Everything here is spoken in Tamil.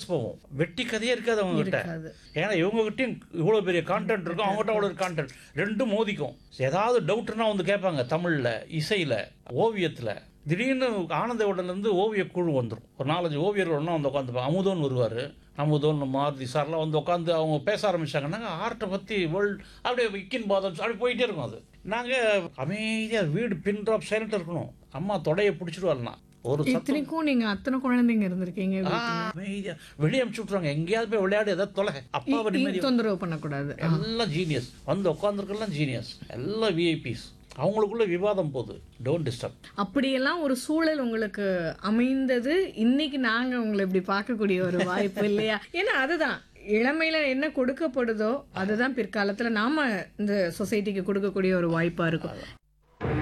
போகும் வெட்டி கதையே இருக்காது அவங்க கிட்ட இருக்காது ஏன்னா இவங்ககிட்டயும் இவ்வளோ பெரிய கான்டென்ட் இருக்கும் அவங்ககிட்ட அவ்வளோ கான்டென்ட் ரெண்டும் மோதிக்கும் ஏதாவது டவுட்னா வந்து கேட்பாங்க தமிழில் இசையில் ஓவியத்தில் திடீர்னு ஆனந்த உடலேருந்து ஓவிய குழு வந்துடும் ஒரு நாலஞ்சு ஓவியர்கள் ஒன்றா வந்து உட்காந்துப்பாங்க அமுதோன் வருவார் அமுதோன் மாருதி சார்லாம் வந்து உட்காந்து அவங்க பேச ஆரம்பிச்சாங்கன்னா ஆர்ட்டை பற்றி வேர்ல்ட் அப்படியே விக்கின் பாதம் அப்படி போயிட்டே இருக்கும் அது நாங்கள் அமைதியாக வீடு பின் ட்ராப் சைலண்ட் இருக்கணும் அம்மா தொடையை பிடிச்சிட்டு வரலாம் ஒரு சத்தம் இத்தனைக்கும் நீங்க அத்தனை குழந்தைங்க இருந்திருக்கீங்க ஆ, அமைதியா வெளியே அனுப்பிச்சு விட்ருவாங்க எங்கேயாவது போய் விளையாடு ஏதாவது தொலை அப்பாவை நிம்மதி தொந்தரவு பண்ணக்கூடாது எல்லாம் ஜீனியஸ் வந்து உட்காந்துருக்கலாம் ஜீனியஸ் எல்லாம் விஐபிஸ் அவங்களுக்குள்ள விவாதம் போகுது டோன்ட் டிஸ்டர்ப் அப்படியெல்லாம் ஒரு சூழல் உங்களுக்கு அமைந்தது இன்னைக்கு நாங்க உங்களை இப்படி பார்க்கக்கூடிய ஒரு வாய்ப்பு இல்லையா ஏன்னா அதுதான் இளமையில என்ன கொடுக்கப்படுதோ அதுதான் பிற்காலத்துல நாம இந்த சொசைட்டிக்கு கொடுக்கக்கூடிய ஒரு வாய்ப்பா இருக்கும்